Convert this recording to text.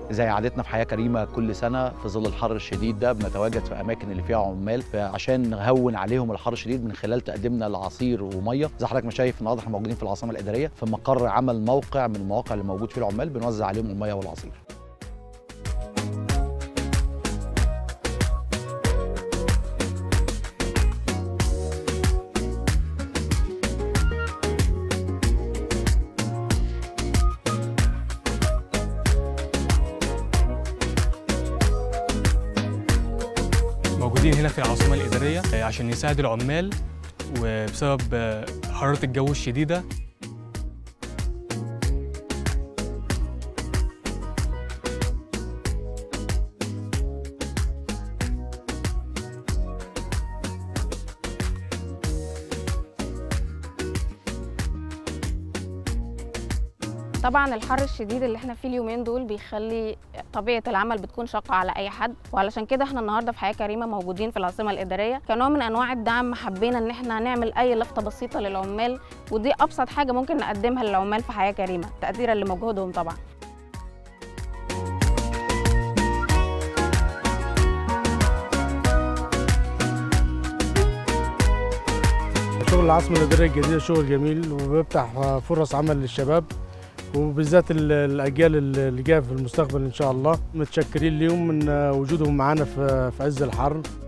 زي عادتنا في حياه كريمه كل سنه في ظل الحر الشديد ده بنتواجد في اماكن اللي فيها عمال عشان نهون عليهم الحر الشديد من خلال تقديمنا لعصير وميه زي حضرتك ما شايف النهارده احنا موجودين في العاصمه الاداريه في مقر عمل موقع من المواقع اللي موجود فيه العمال بنوزع عليهم الميه والعصير موجودين هنا في العاصمة الإدارية آه، عشان نساعد العمال وبسبب آه، حرارة الجو الشديدة طبعا الحر الشديد اللي احنا فيه اليومين دول بيخلي طبيعه العمل بتكون شاقه على اي حد وعلشان كده احنا النهارده في حياه كريمه موجودين في العاصمه الاداريه كنوع من انواع الدعم حبينا ان احنا نعمل اي لفته بسيطه للعمال ودي ابسط حاجه ممكن نقدمها للعمال في حياه كريمه تقديرا لمجهودهم طبعا شغل العاصمة الإدارية الجديدة شغل جميل وبيفتح فرص عمل للشباب وبالذات ال- الأجيال اللي جاية في المستقبل إن شاء الله متشكرين ليهم من وجودهم معانا في في عز الحر